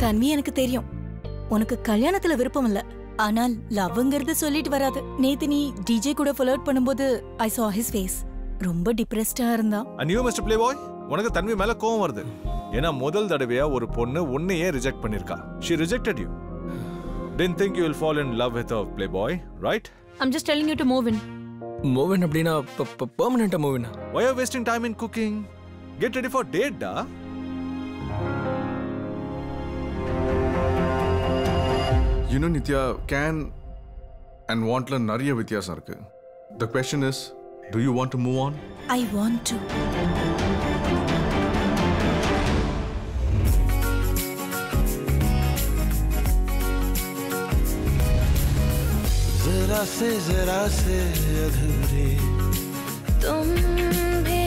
தன்வி எனக்கு தெரியும் உனக்கு கல்யாணத்துல விருப்பம் இல்ல ஆனால் லவ்ங்கிறது சொல்லிட்டு வராது நேத்து நீ டிஜே கூட ஃபாலோட் பண்ணும்போது ஐ saw his ஃபேஸ் ரொம்ப டிப்ரெஸ்டா இருந்தா and you mister playboy உனக்கு தன்வி மேல கோவம் வருது ஏன்னா முதல் தடவையா ஒரு பொண்ணு உன்னையே ரிஜெக்ட் பண்ணிருக்கா she rejected you don't think you will fall in love with playboy right I'm just telling you to move in moving அப்படின்னா பெர்மனண்டா மூவினா Why are wasting time in cooking? Get ready for date, da. You know Nithya can and வாண்ட்ல நிறைய வித்தியாசம் இருக்கு the question is do you want to move on I want to जरा से जरा से अधूरे तुम भी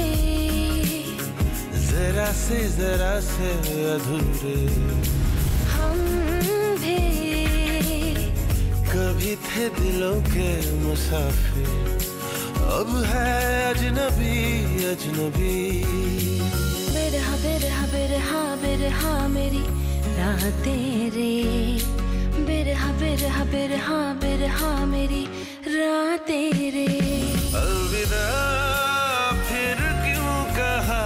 जरा से जरा से अधूरे हम भी कभी थे दिलों के मुसाफिर अब है अजनबी अजनबी बिरहा बिरहा बिरहा बिरहा मेरी रातें रे बिरहा बिरहा बिरहा बिरहा मेरी रातें रे अलविदा फिर क्यों कहा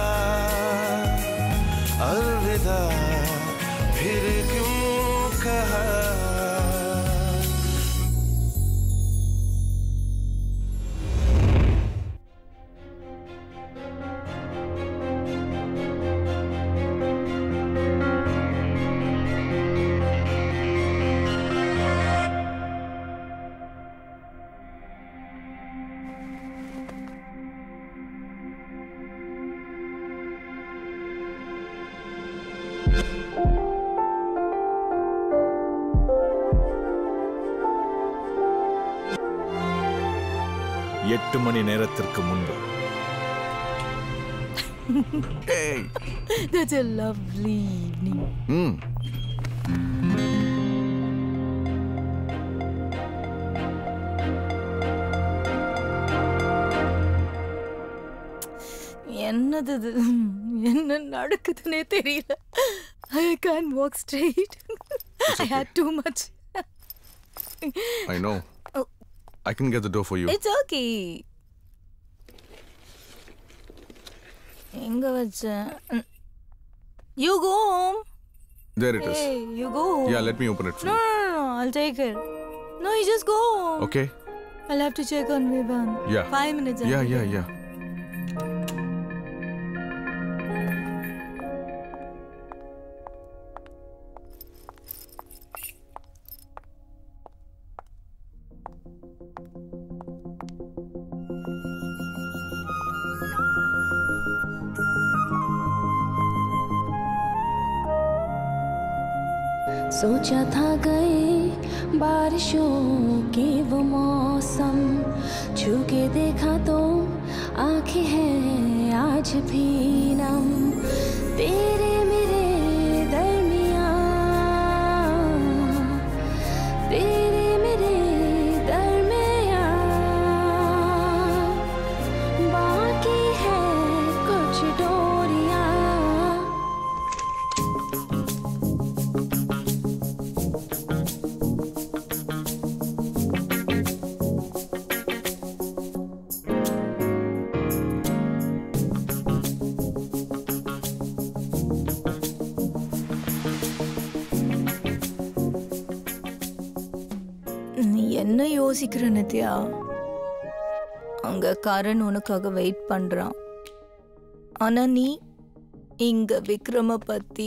अलविदा फिर क्यों कहा எட்டு மணி நேரத்திற்கு முன்பு That's a lovely evening. ம் என்னது இது என்ன நடக்குதுன்னே தெரியல I can walk straight I hate too much I know Oh. I can get the door for you it's okay எங்க வச்சேன் you go home there it is Hey, you go. Yeah let me open it No, for no, no, I'll take it. No, you just go. Okay I'll have to check on Vivan. Yeah. Five minutes. Yeah I'll yeah be yeah सोचा था गए बारिशों के वो मौसम छू के देखा तो आंखें हैं आज भी नम तेरे मेरे दरमिया तेरे मेरे दरमिया बाकी है कुछ डोरियां நீ என்ன யோசிக்கிற நித்யா அங்க கரண் உனக்காக வெயிட் பண்றான் ஆனா நீ இங்க விக்ரம பத்தி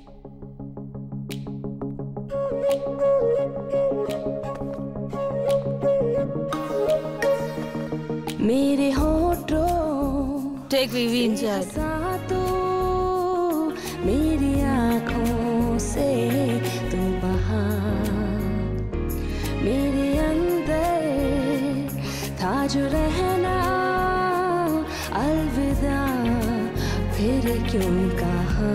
मेरे होठों Take Vivi inside. सा तो मेरी आंखों से तू बहा मेरे अंदर था जो रहना अलविदा फिर क्यों कहा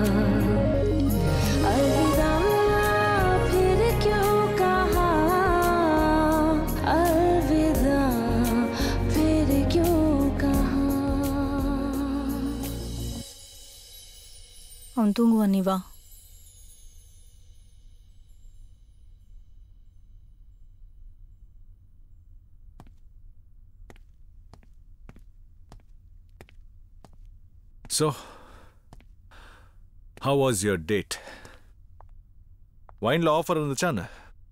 अलविदा फिर क्यों कहा अलविदा फिर क्यों कहा அவன் தூங்குவான் நீ வா So, how was your date? வைன்ல ஆஃபர் இருந்துச்சா என்ன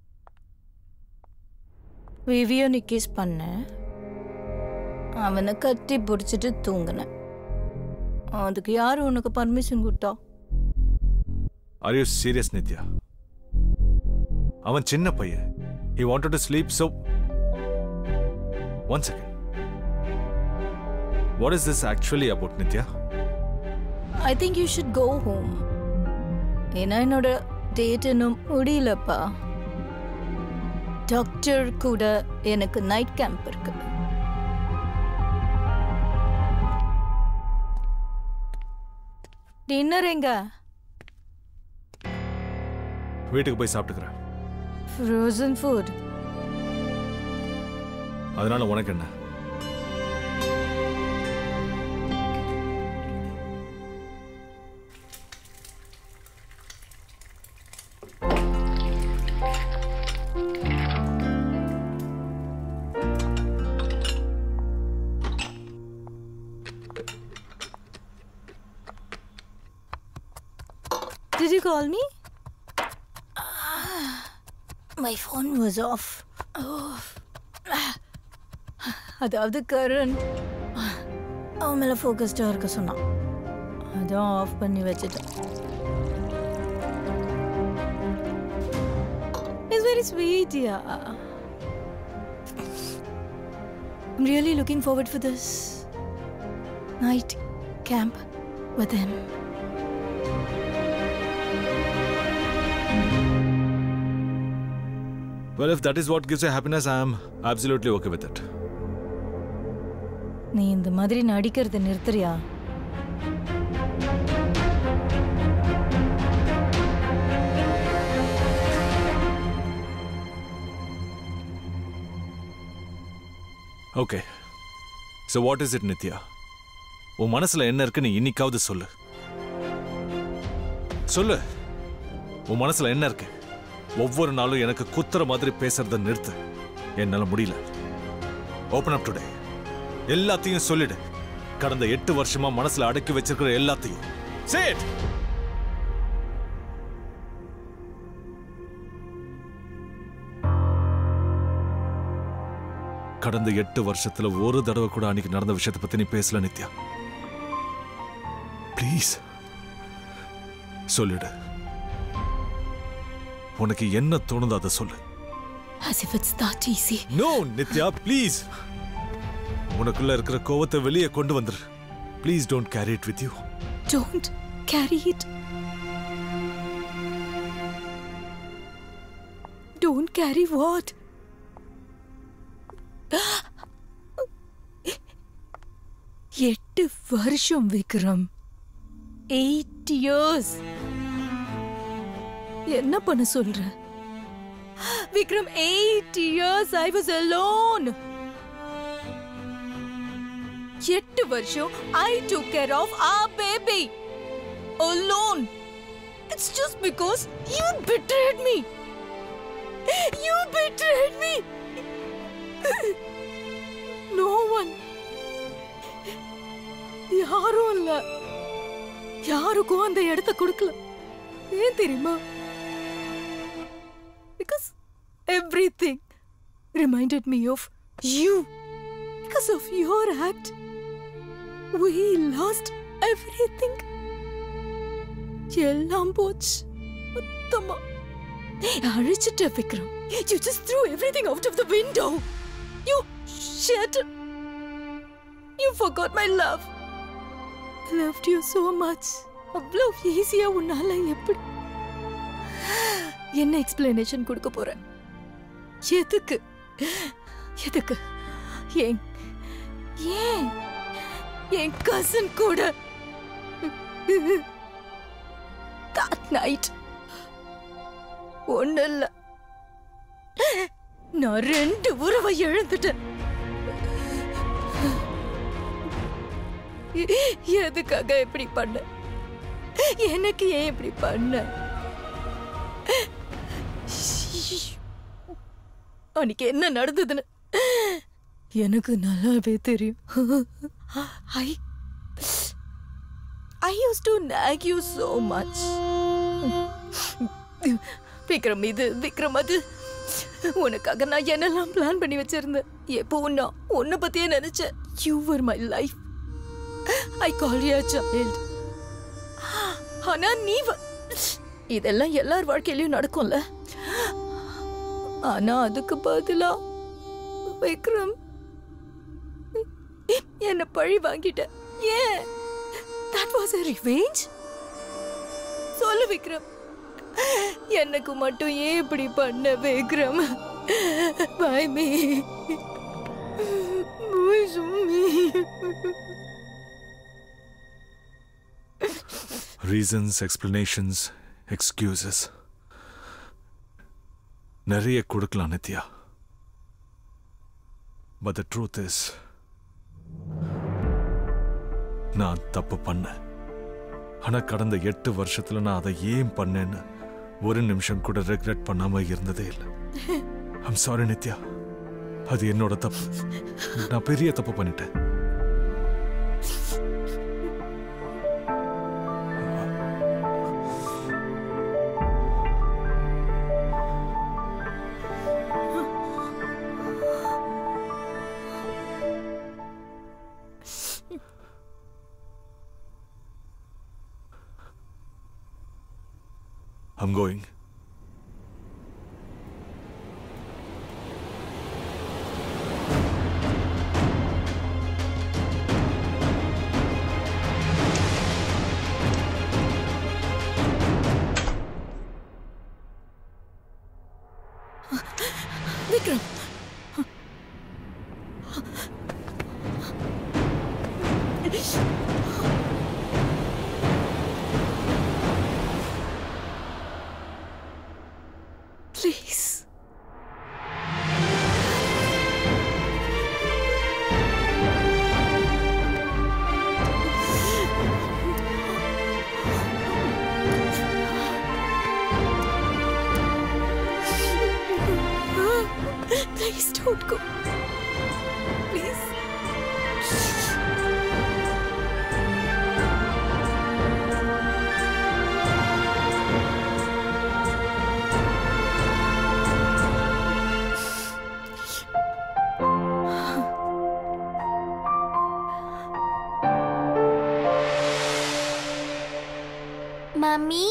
விவியனை கிஸ் பண்ணேன் அவனை கட்டி பிடிச்சிட்டு தூங்கினேன் அதுக்கு யார் உனக்கு பர்மிஷன் கொடுத்தா ஆர் யூ சீரியஸ் நித்யா அவன் சின்ன பையன் he wanted to sleep so one second what is this actually about Nithya I think you should go home ஏன்னா என்னோட டேட் இன்னும் முடியலப்பா டாக்டர் கூட எனக்கு நைட் கேம்ப் இருக்கு டின்னர் எங்க வீட்டுக்கு போய் சாப்பிட்டுக்கிறேன் ஃப்ரோசன் ஃபுட் அதனால உனக்கு என்ன Did you call me? My phone was off. Oh. அதாவது கரண் அவன் மேலே ஃபோக்கஸ்டாக இருக்க சொன்னான் அதான் ஆஃப் பண்ணி வச்சுட்டேன் it's very sweet yeah I'm really looking forward for this night camp with him. Well, if that is what gives you happiness, I am absolutely okay with it. நீ இந்த மாதிரி நடிக்கிறத நிறுத்துறியா okay so what is it Nithya உன் மனசுல என்ன இருக்குன்னு இன்னைக்காவது சொல்லு சொல்லு உன் மனசுல என்ன இருக்கு ஒவ்வொரு நாளும் எனக்கு குத்துற மாதிரி பேசுறத நிறுத்து என்னால முடியல ஓப்பன் அப் டுடே எல்லாத்தையும் சொல்லிடு கடந்த எட்டு வருஷமா மனசுல அடக்கி வச்சிருக்கிற எல்லாத்தையும் Say it. கடந்த எட்டு வருஷத்துல ஒரு தடவை கூட அன்னைக்கு நடந்த விஷயத்தை பத்தி நீ பேசல நித்யா ப்ளீஸ் சொல்லிடு உனக்கு என்ன தோணுதோ அதை சொல்லு As if it's that easy. No Nithya please உனக்குள்ள இருக்கிற கோவத்தை வெளியே கொண்டு வந்துரு please don't carry it with you Don't carry it. Don't carry what? எட்டு வருஷம் விக்ரம் எயிட் இயர்ஸ் என்ன பண்ண சொல்ற Vikram eight years I was alone எட்டு வருஷம் I took care of our baby alone it's just because you betrayed me you betrayed me no one யாரும் இல்ல யாருக்கும் அந்த இடத்த கொடுக்கல ஏன் தெரியுமா because everything reminded me of you because of your act we lost everything எல்லாம் போச்சு மொத்தமா அழிச்சிட்ட Vikram you just threw everything out of the window you shit you forgot my love I loved you so much அவ்வளோ ஈஸியா உன்னால எப்படி என்ன explanation கொடுக்க போற எதுக்கு எதுக்கு ஏன் ஏன் என் கசன் கூட that night ஒண்ணு இல்ல நான் ரெண்டு உறவை இழந்துட்டேன் எதுக்காக இப்படி பண்ண எனக்கு ஏன் இப்படி பண்ண அன்னைக்கு என்ன நடந்ததுன்னு எனக்கு நல்லாவே தெரியும் I I use to nag you so much Vikram இது விக்ரம் அது உனக்காக நான் என்னெல்லாம் பிளான் பண்ணி வச்சிருந்தேன் எப்பவும் நான் உன்னை பத்தியே நினைச்சேன் you were my life I call you child ஆனா நீ வ- இதெல்லாம் எல்லார் வாழ்க்கையிலயும் நடக்கும்ல ஆனா அதுக்கு பதிலா விக்ரம் என்ன பழி வாங்கிட்ட ஏன் தட் வாஸ் a revenge சொல்லு விக்ரம் எனக்கு மட்டும் ஏன் இப்படி பண்ண Vikram by me reasons explanations excuses நிறைய கொடுக்கலாம் Nithya but the truth is நான் தப்பு பண்ணேன் ஆனா கடந்த எட்டு வருஷத்துல நான் அதை ஏன் பண்ணேன்னு ஒரு நிமிஷம் கூட ரெக்ரெட் பண்ணாம இருந்ததே இல்லை ஐம் சாரி நித்யா அது என்னோட தப்பு நான் பெரிய தப்பு பண்ணிட்டேன் I'm going. Vikram please Please don't go. Please. Mummy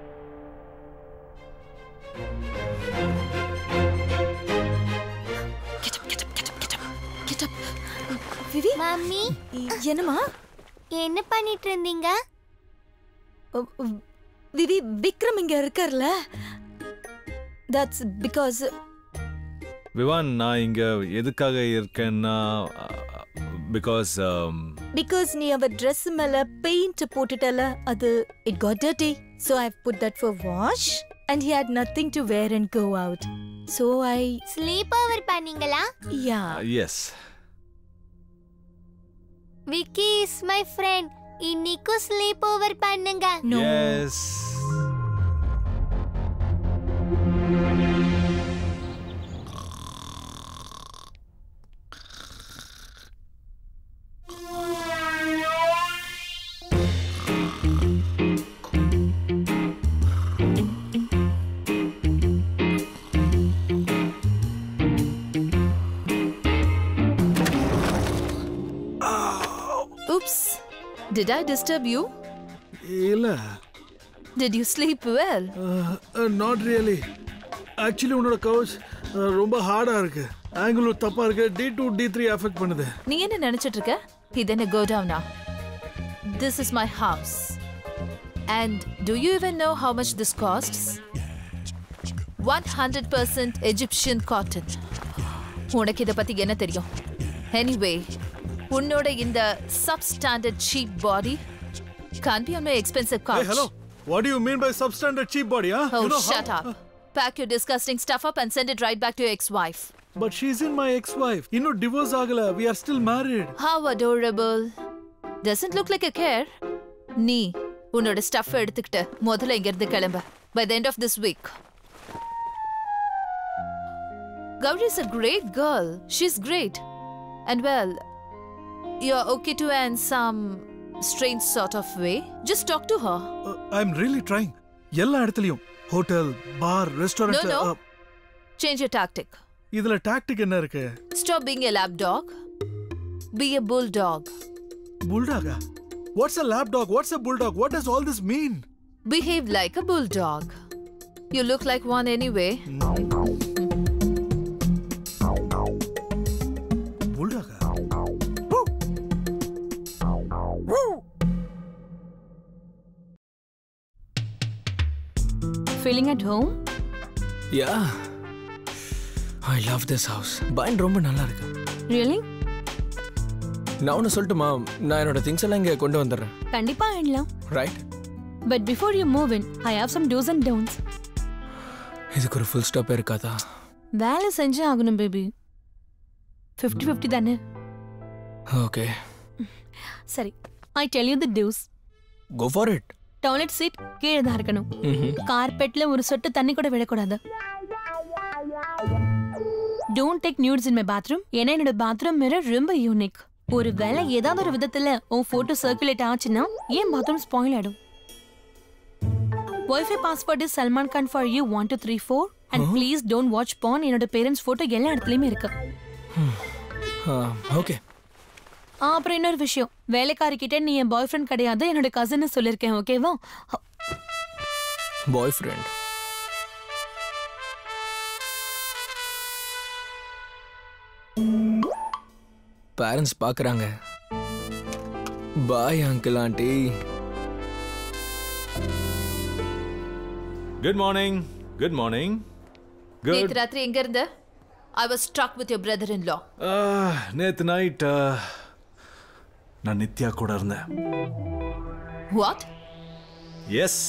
Get up, get up, get up, get up. Get up. Vivi mummy என்னம்மா என்ன பண்ணிட்டு இருந்தீங்க அ- அ- விவி விக்ரம் இங்க இருக்கார்ல தட்ஸ் பிகாஸ் விவான் நான் இங்க எதுக்காக இருக்கேன்னா பிகாஸ் பிகாஸ் நீ அவ Dress மேல பெயிண்ட் போட்டுட்டல அது it got dirty so i've put that for wash and he had nothing to wear and go out so i sleep over பண்ணீங்களா yeah yes Vicky is my friend இன்னைக்கும் sleep over பண்ணுங்க no yes oops did i disturb you இல்ல did you sleep well not really actually உன்னோட couch ரொம்ப ஹார்டா இருக்கு angle தப்பா இருக்கு D two D three affect பண்ணுது நீ என்ன நினைச்சிட்டு இருக்க இது என்ன கோ டவுனா this is my house and do you even know how much this costs one hundred percent Egyptian cotton உனக்கு இதை பத்தி என்ன தெரியும் எனிவே உன்னோட இந்த substandard cheap body can't be on my expensive couch. Hello what do you mean by substandard cheap body ah Oh, shut up. Pack your disgusting stuff up and send it right back to your ex-wife. But she is in my ex wife இன்னும் divorce ஆகல we are still married How adorable. Doesn't look like a care. நீ உன்னோட stuff எடுத்துக்கிட்டு முதல்ல இங்க இருந்து கிளம்ப by the end of this week. Gauri is a great girl. She's great. And well, you're okay to earn some strange sort of way. Just talk to her. I am really trying எல்லா இடத்துலயும் hotel bar No, restaurant no. Change your tactic. இதுல tactic என்ன இருக்கு Stop being a lapdog. Be a bulldog. புல்டாகா what's a lapdog what's a bulldog what does all this mean Behave like a bulldog. You look like one anyway. புல்டாகா Feeling at home? Yeah I love this house பயன் ரொம்ப நல்லா இருக்கு Really? நான் ஒன்று சொல்லட்டுமா நான் என்னோட திங்ஸ் எல்லாம் இங்கே கொண்டு வந்துடுறேன் கண்டிப்பா ஆயிடலாம் right but before you move in I have some dos and don'ts இதுக்கு ஒரு ஃபுல் ஸ்டாப் இருக்காதா வேலை செஞ்சே ஆகணும் பேபி ஃபிஃப்டி ஃபிஃப்டி தானே ஓகே சரி I tell you the dos go for it toilet seat கீழே தான் இருக்கணும் கார்பெட்ல ஒரு சொட்டு தண்ணி கூட விடக்கூடாது don't take nudes in my bathroom ஏன்னா என்னோட பாத்ரூம் மிரர் ரொம்ப யூனிக் ஒரு வேளை ஏதாவது ஒரு விதத்துல உன் போட்டோ சர்க்குலேட் ஆச்சுன்னா ஏன் பாத்ரூம் ஸ்பாயில் ஆயிடும் wifi password is Salman Khan for you one two three four and please don't watch porn என்னோட பேரண்ட்ஸ் போட்டோ எல்லா இடத்துலயுமே இருக்கு ஓகே ஆ, அப்புறம் இன்னொரு விஷயம் வேலைக்காரி கிட்ட நீ என் பாய் ஃப்ரெண்ட் கிடையாது என்னோட கசின்னு சொல்லியிருக்கேன் ஓகேவா பாய் ஃப்ரெண்ட் பேரண்ட்ஸ் பார்க்குறாங்க bye uncle aunty good morning good morning good நேத்து ராத்திரி எங்க இருந்த I was struck with your brother in law நேத்து நைட் நான் நித்யா கூட இருந்தேன் what yes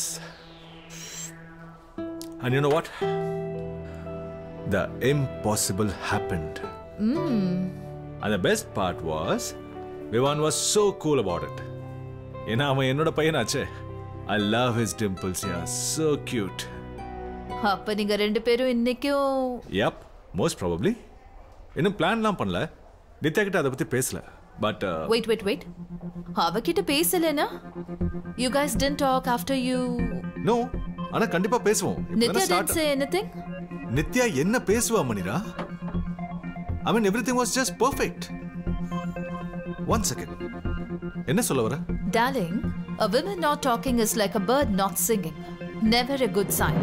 And you know what? The impossible happened. And the best part was, Vivan was so cool about it. ஏன்னா அவன் என்னோட பையனாச்சே I love his dimples yeah so cute அப்ப நீங்க ரெண்டு பேரும் இன்னைக்கும் yep most probably இன்னும் பிளான்லாம் பண்ணல நித்யா கிட்ட அதை பத்தி பேசல பட் வெயிட் வெயிட் வெயிட் அவகிட்ட பேசலனா you guys didn't talk after you no ஆனா கண்டிப்பா பேசுவோம் இப்பதானே Nithya start- didn't say anything Nithya என்ன பேசுவா மணிரா I mean everything was just perfect one second என்ன சொல்ல வர darling a woman not talking is like a bird not singing never a good sign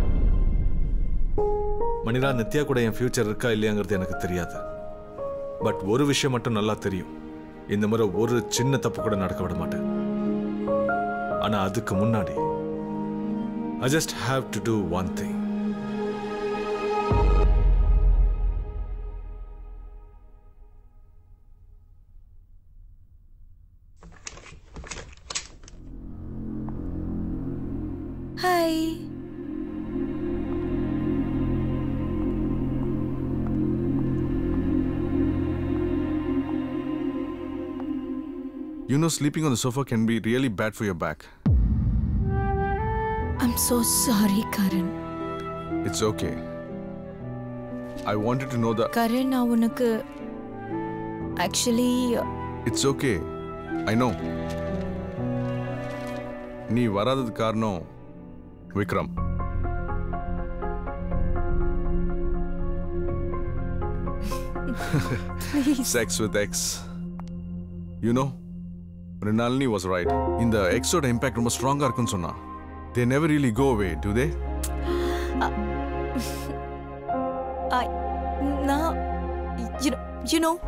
மணிரா Nithya கூட என் ஃபியூச்சர் இருக்கா இல்லையாங்கிறது எனக்கு தெரியாது பட் ஒரு விஷயம் மட்டும் நல்லா தெரியும் இந்த முறை ஒரு சின்ன தப்பு கூட நடக்க விட மாட்டேன் ஆனா அதுக்கு முன்னாடி I just have to do one thing hi You know, sleeping on the sofa can be really bad for your back. I'm so sorry Karan It's okay. I wanted to know that Karan நான் உனக்கு actually it's okay. I know. நீ வராதது காரணம் Vikram sex with ex you know ரினாலினி was right இந்த எக்ஸோட impact ரொம்ப ஸ்ட்ராங்கா இருக்குன்னு சொன்னா they never really go away do they நான் you know, you know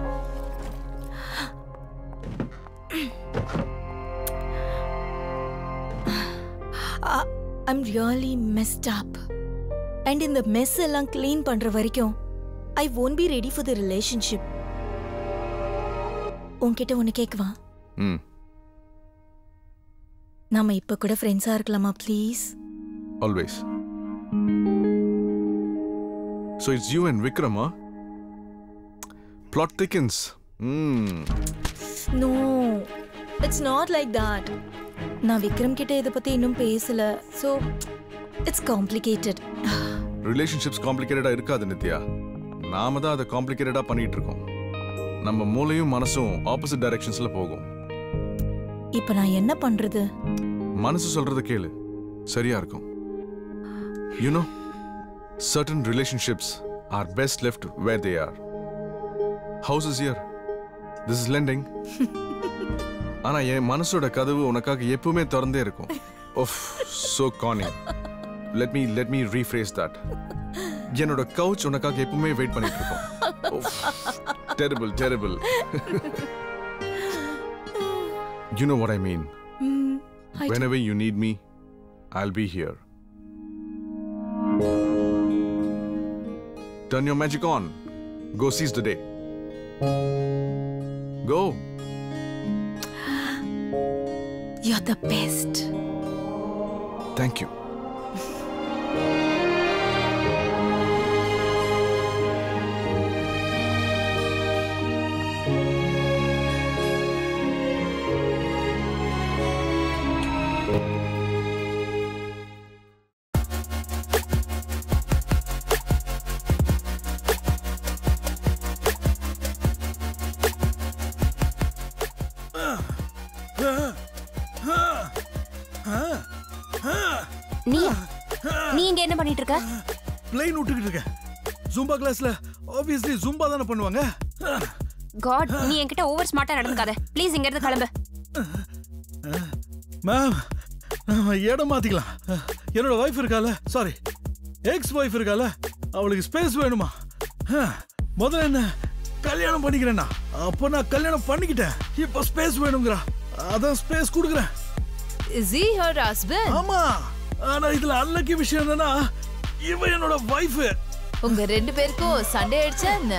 I- I'm really messed up. And இந்த மெஸ் எல்லாம் க்ளீன் பண்ற வரைக்கும் ஐ won't be ready for the relationship. உன்கிட்ட ஒன்று கேட்கவா ம் நாம இப்ப கூட ஃப்ரெண்ட்ஸா இருக்கலாமா please always so it's you and Vikram ah plot thickens hmm no it's not like that நான் விக்ரம் கிட்ட இதை பத்தி இன்னும் பேசல ஸோ இட்ஸ் காம்ப்ளிகேட்டட் ரிலேஷன்ஷிப்ஸ் காம்ப்ளிகேட்டடாக இருக்காது நித்யா நாம தான் அதை காம்ப்ளிகேட்டடாக பண்ணிட்டு இருக்கோம் நம்ம மூளையும் மனசும் ஆப்போசிட் டைரக்ஷன்ஸில் போகும் இப்ப நான் என்ன பண்றது மனசு சொல்றத கேளு சரியா இருக்கும் you know certain relationships are best left where they are house is here this is lending ஆனா என் மனசோட கதவு உனக்காக எப்பவுமே திறந்தே இருக்கும் ஓஃப் so cunning let me let me rephrase that என்னோட கவுச் உனக்காக எப்பவுமே வெயிட் பண்ணிட்டு இருக்கும் terrible terrible you know what I mean I do. Whenever you need me, I'll be here. Turn your magic on. Go seize the day. Go. You're the best. Thank you. நீயா நீ இங்க என்ன பண்ணிட்டு இருக்க plain விட்டுக்கிட்டு இருக்கேன் Zumba கிளாஸ்ல obviously Zumba தானே பண்ணுவாங்க காட் நீ என்கிட்ட ஓவர் ஸ்மார்ட்டா நடந்துக்காத ப்ளீஸ் இங்க இருந்து கிளம்பு மேம் நாம இடம் மாத்திக்கலாம் என்னோட ஒய்ஃப் இருக்கால சாரி எக்ஸ் ஒய்ஃப் இருக்கால அவளுக்கு ஸ்பேஸ் வேணுமா அஹ், முதல்ல என்ன கல்யாணம் பண்ணிக்கிறேன்னா அப்போ நான் கல்யாணம் பண்ணிக்கிட்டேன் இப்போ ஸ்பேஸ் வேணுங்கிறா அதான் ஸ்பேஸ் கொடுக்குறேன் Is he her husband? ஆமா ஆனா இதுல அன்லக்கி விஷயம் என்னன்னா இவ என்னோட ஒய்ஃப் உங்க ரெண்டு பேருக்கும் சண்டே ஆயிடுச்சா என்ன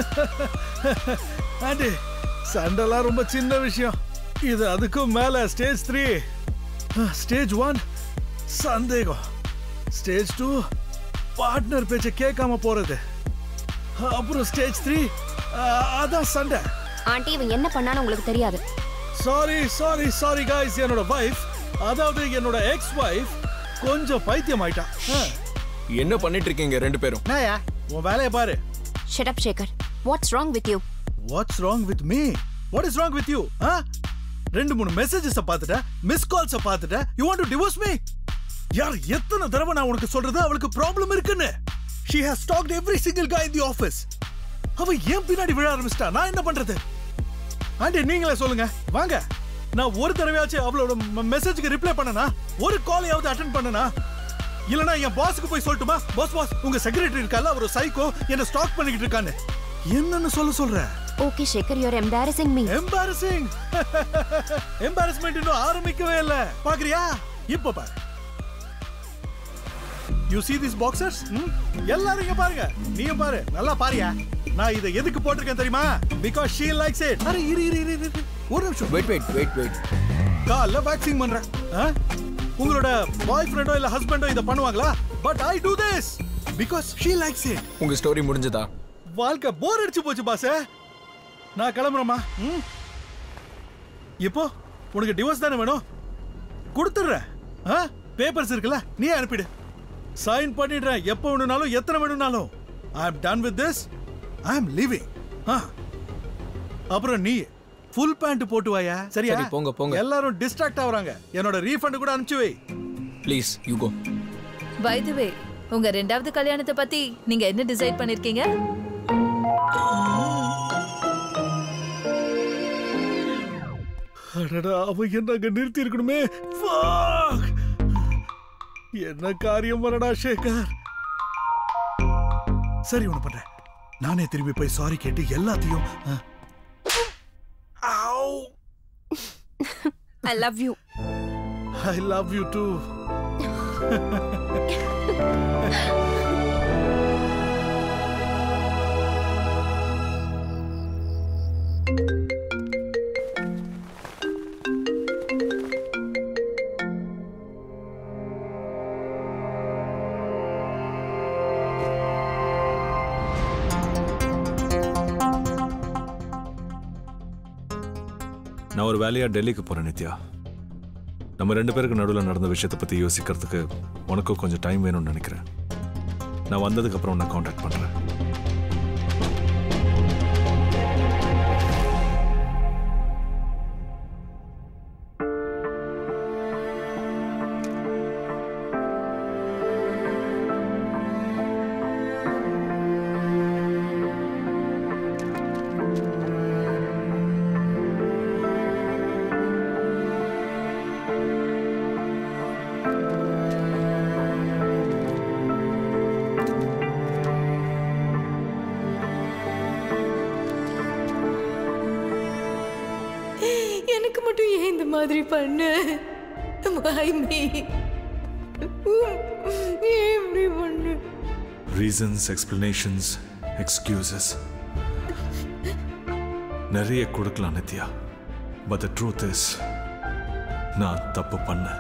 ஆண்டி சண்டைலாம் ரொம்ப சின்ன விஷயம் இது அதுக்கும் மேல ஸ்டேஜ் த்ரீ ஸ்டேஜ் ஒன் சந்தேகம் ஸ்டேஜ் டூ பார்ட்னர் பேச்ச கேட்காம போறது அப்புறம் ஸ்டேஜ் த்ரீ அதான் சண்டை ஆண்டி இவன் என்ன பண்ணான்னு உங்களுக்கு தெரியாது சாரி சாரி சாரி காய்ஸ் என்னோட வைஃப் அதாவது என்னோட எக்ஸ் வைஃப் கொஞ்சம் பைத்தியம் ஆயிட்டா என்ன பண்ணிட்டு இருக்கீங்க ரெண்டு பேரும் நாயா உன் வேலையை பாரு shut up Sekar what's wrong with you what's wrong with me what is wrong with you ரெண்டு மூணு மெசேஜஸ் பார்த்துட்டேன் மிஸ் கால்ஸ் பார்த்துட்டேன் you want to divorce me யார் எத்தனை தடவை நான் உனக்கு சொல்றது அவளுக்கு ப்ராப்ளம் இருக்குன்னு she has talked every single guy in the office அவ ஏன் பின்னாடி விழ ஆரம்பிச்சிட்டா நான் என்ன பண்றது ஆண்டி நீங்களே சொல்லுங்க வாங்க நான் ஒரு தடவையாச்சும் அவளோட மெசேஜ்க்கு ரிப்ளை பண்ணனா ஒரு காலையாவது அட்டன் பண்ணனா இல்லனா என் பாஸ்க்கு போய் சொல்லட்டுமா பாஸ் பாஸ் உங்க செக்ரட்டரி இருக்கால அவர் சைக்கோ என்ன ஸ்டாக் பண்ணிக்கிட்டு இருக்கான்னு என்னன்னு சொல்ல சொல்ற okay Sekar you are embarrassing me embarrassing embarrassment இன்னும் ஆரம்பிக்கவே இல்ல பாக்குறியா இப்ப பாரு யூ see these boxers ம்? எல்லாரும் இங்க பாருங்க நீயும் பாரு நல்லா பாரியா நான் இதை எதுக்கு போட்டிருக்கேன் தெரியுமா பிகாஸ் she likes it அரே இரு இரு இரு, இரு இரு. ஒரு நிமிஷம் வெயிட் வெயிட் வெயிட் வெயிட் கால்ல வேக்சிங் பண்றேன் ஆ? உங்களோட பாய் ஃப்ரெண்டோ இல்ல ஹஸ்பண்டோ இதை பண்ணுவாங்களா but I do this because she likes it உங்க ஸ்டோரி முடிஞ்சதா வாழ்க்கை போர் அடிச்சு போச்சு பாச நான் கிளம்புறேம்மா ம் இப்போ உனக்கு டிவோர்ஸ் தானே வேணும் கொடுத்துட்றேன் ஆ பேப்பர்ஸ் இருக்குல்ல நீ அனுப்பிடு சைன் பண்ணிடுறேன் எப்போ வேணும்னாலும் எத்தனை வேணும்னாலும் I am done with this I am living ஆ அப்புறம் நீ ஃபுல் பேண்ட் போட்டு வாயா சரியா சரி, போங்க, போங்க. எல்லாரும் டிஸ்ட்ராக்ட் ஆகுறாங்க என்னோட ரீஃபண்ட் கூட அனுப்பிச்சு வை please you go by the way உங்க ரெண்டாவது கல்யாணத்தை பத்தி நீங்க என்ன டிசைட் பண்ணிருக்கீங்க அடடா அவ என்ன அங்க நிறுத்தி இருக்கணுமே Fuck! என்ன காரியம் வரடா சேகர் சரி ஒண்ணு பண்றேன் நானே திரும்பி போய் சாரி கேட்டு எல்லாத்தையும் I love you I love you too நான் ஒரு வேலையா டெல்லிக்கு போறேன் நித்யா நம்ம ரெண்டு பேருக்கு நடுவில் நடந்த விஷயத்தை பத்தி யோசிக்கிறதுக்கு உனக்கும் கொஞ்சம் டைம் வேணும்னு நினைக்கிறேன் நான் வந்ததுக்கு அப்புறம் உன்னை காண்டாக்ட் பண்றேன் எனக்கு மட்டும் ஏன் இந்த மாதிரி பண்ண Why me? ஏன் இப்படி பண்ணு ரீசன்ஸ் எக்ஸ்பிளனேஷன்ஸ் எக்ஸ்கியூசஸ் நிறைய கொடுக்கலாம் Nithya but the truth is நான் தப்பு பண்ணேன்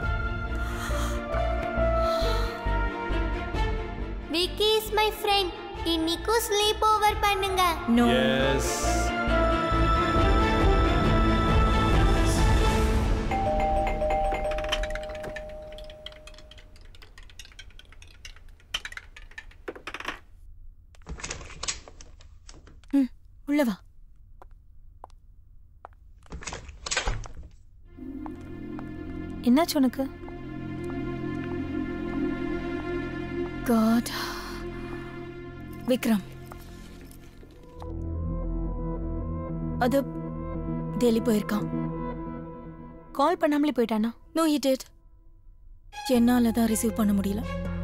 விக்கி இஸ் மை ஃப்ரெண்ட் இன்னைக்கும் ஸ்லீப் ஓவர் பண்ணுங்க நோ எஸ் உள்ள வா என்னாச்சு உனக்கு காட் விக்ரம் அது டெல்லி போயிருக்கான் கால் பண்ணாமலே போயிட்டானா நோ ஹி டிட் என்னால தான் ரிசீவ் பண்ண முடியல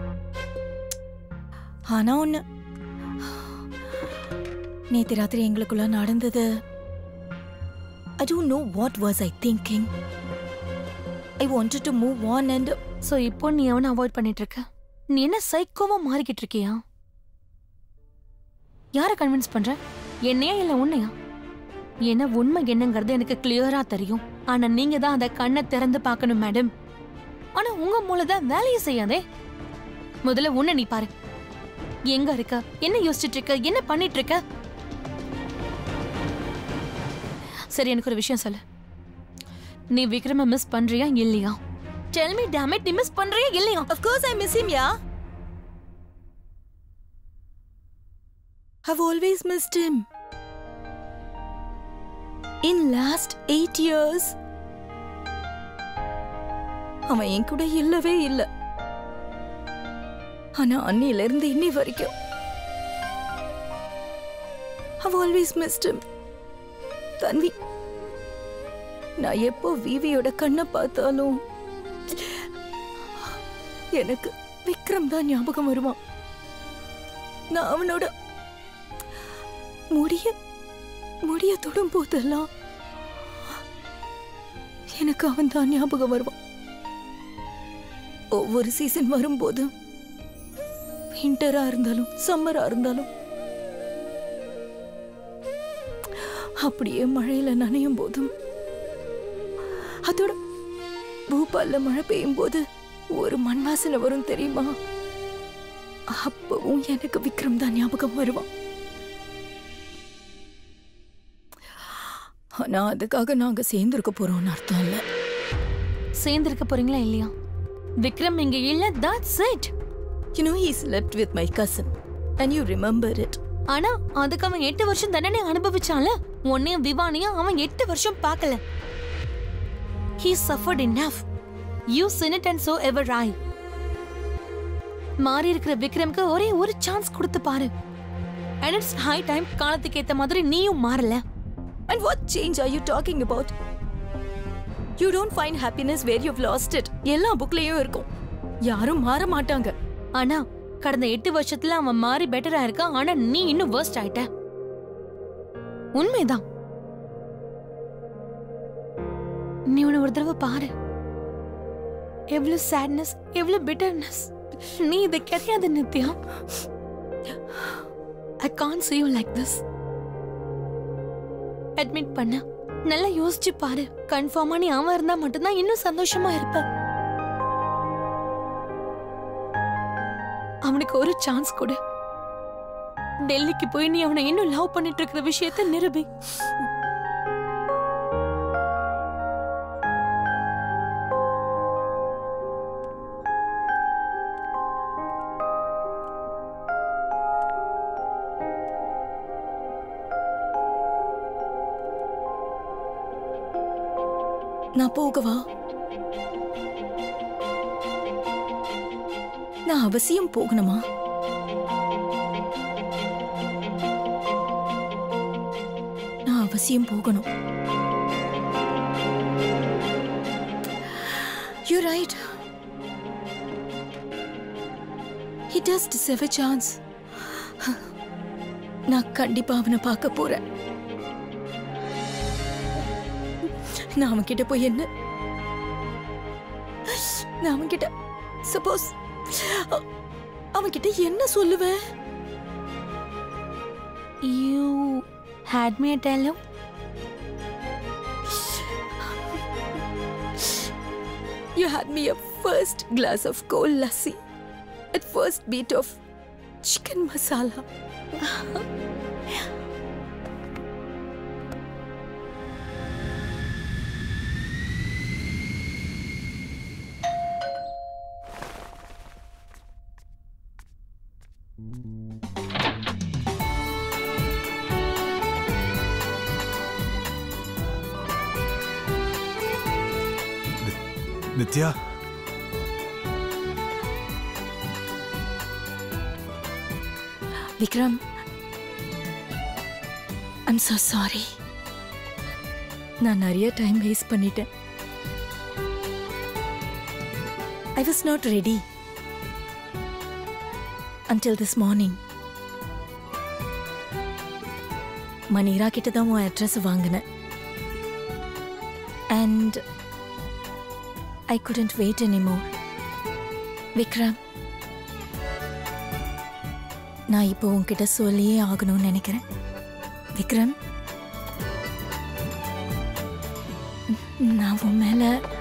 ஆனா ஒண்ணு நேத்து ராத்திரி எங்களுக்குள்ள நடந்தது I don't know what was I thinking I wanted to move on and so இப்போ நீ அவனை அவாய்ட் பண்ணிட்டு இருக்க நீ என்ன சைக்கோவா மாறிக்கிட்டு இருக்கியா யாரை கன்வின்ஸ் பண்ற என்னையா இல்ல உன்னையா ஏன்னா உண்மை என்னங்கிறது எனக்கு கிளியரா தெரியும் ஆனா நீங்க தான் அந்த கண்ணை திறந்து பார்க்கணும் மேடம் ஆனா உங்க மூளை தான் வேலையை செய்யாதே முதல்ல உன்னை நீ பாரு எங்க இருக்க என்ன யோசிச்சுட்டு இருக்க என்ன பண்ணிட்டு இருக்க சரி எனக்கு ஒரு விஷயம் சொல்லு நீ விக்ரம மிஸ் பண்றியா இல்லையா டெல் மீ டேமேட் நீ மிஸ் பண்றியா இல்லையா Of course I miss him, yeah. I've always missed him. In last eight years, அவன் என் கூட இல்லவே இல்ல ஆனா அன்னில இருந்து இன்னி வரைக்கும் I've always missed him. தன்வி நான் எப்போ விவியோட கண்ணை பார்த்தாலும் எனக்கு விக்ரம் தான் ஞாபகம் வருவான் நான் அவனோட முடிய முடிய தொடும் போதெல்லாம் எனக்கு அவன் தான் ஞாபகம் வருவான் ஒவ்வொரு சீசன் வரும்போது விண்டரா இருந்தாலும் சம்மரா இருந்தாலும் அப்படியே மழையில நனையும் போதும் அதோட பூபால்ல மழை பெய்யும் போது ஒரு மண் வாசனை வரும் தெரியுமா அப்பவும் எனக்கு விக்ரம் தான் ஞாபகம் வருவான் ஆனா அதுக்காக நாங்க சேர்ந்திருக்க போறோம்னு அர்த்தம் இல்ல சேர்ந்திருக்க போறீங்களா இல்லையா விக்ரம் இங்க இல்ல that's it You know, he slept with my cousin. And you remember it. ஆனா அதுக்கு அவன் எட்டு வருஷம் தண்டனை அனுபவிச்சால உன்னையும் விவானையும் அவன் எட்டு வருஷம் பார்க்கல he suffered enough you sin it and so ever I மாறி இருக்கிற விக்ரம்க்கு ஒரே ஒரு சான்ஸ் கொடுத்து பாரு and it's high time காலத்துக்கு ஏத்த மாதிரி நீயும் மாறல And what change are you talking about? You don't find happiness where you've lost it. எல்லா புக்லயும் இருக்கும் யாரும் மாற மாட்டாங்க ஆனா கடந்த எட்டு வருஷத்துல அவன் மாறி பெட்டரா இருக்கான் ஆனா நீ இன்னும் worst ஆயிட்ட உண்மைதான் நீ உன்னை ஒரு தடவை பாரு எவ்வளவு சேட்னஸ் எவ்வளவு பிட்டர்னஸ் நீ இது கிடையாது Nithya I can't see you like this admit பண்ண நல்லா யோசிச்சு பாரு கன்ஃபார்மா நீ அவன் இருந்தா மட்டும்தான் இன்னும் சந்தோஷமா இருப்ப அவனுக்கு ஒரு சான்ஸ் கொடு டெல்லிக்கு போய் நீ அவனை இன்னும் லவ் பண்ணிட்டு இருக்கிற விஷயத்தை நிரூபி நான் போகவா நான் அவசியம் போகணுமா நான் அவசியம் போகணும் you right He does deserve a chance. நான் கண்டிப்பா அவனை பார்க்க போறேன் நான் அவன்கிட்ட போய் என்ன நான் அவன்கிட்ட சப்போஸ் அவன்கிட்ட என்ன சொல்லுவேன் you hate me tell him You had me a first glass of cold lassi at first beat of chicken masala. Nithya Vikram, I'm so sorry. நான் நிறைய டைம் வேஸ்ட் பண்ணிட்டேன் I was not ready until this morning Manira கிட்ட தான் உன் address வாங்கினேன் and I couldn't wait anymore Vikram நான் இப்போ உன்கிட்ட சொல்லியே ஆகணும்னு நினைக்கிறேன் விக்ரம் நான் உன் மேல